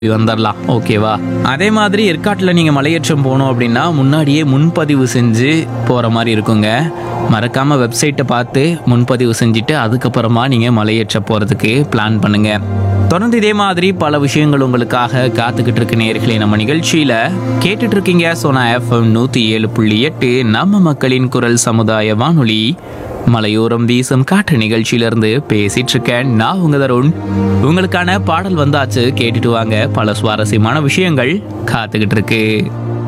வந்துடலாம் ஓகேவா அதே மாதிரி ஏற்காட்டில் நீங்கள் மலையேற்றம் போகணும் அப்படின்னா முன்னாடியே முன்பதிவு செஞ்சு போகிற மாதிரி இருக்குங்க மறக்காமல் வெப்சைட்டை பார்த்து முன்பதிவு செஞ்சுட்டு அதுக்கப்புறமா நீங்கள் மலையேற்ற போகிறதுக்கு பிளான் பண்ணுங்க தொடர்ந்து இதே மாதிரி பல விஷயங்கள் உங்களுக்காக காத்துக்கிட்டு இருக்கு நேர்களே நம்ம நிகழ்ச்சியில் கேட்டுட்டு இருக்கீங்க சோனா எஃப்எம் நூற்றி ஏழு புள்ளி எட்டு நம்ம மக்களின் குரல் சமுதாய வானொலி மலையோரம் வீசும் காற்று நிகழ்ச்சியிலிருந்து பேசிட்டு இருக்கேன் நான் உங்க தருண் உங்களுக்கான பாடல் வந்தாச்சு கேட்டுட்டு வாங்க பல சுவாரஸ்யமான விஷயங்கள் காத்துக்கிட்டு இருக்கு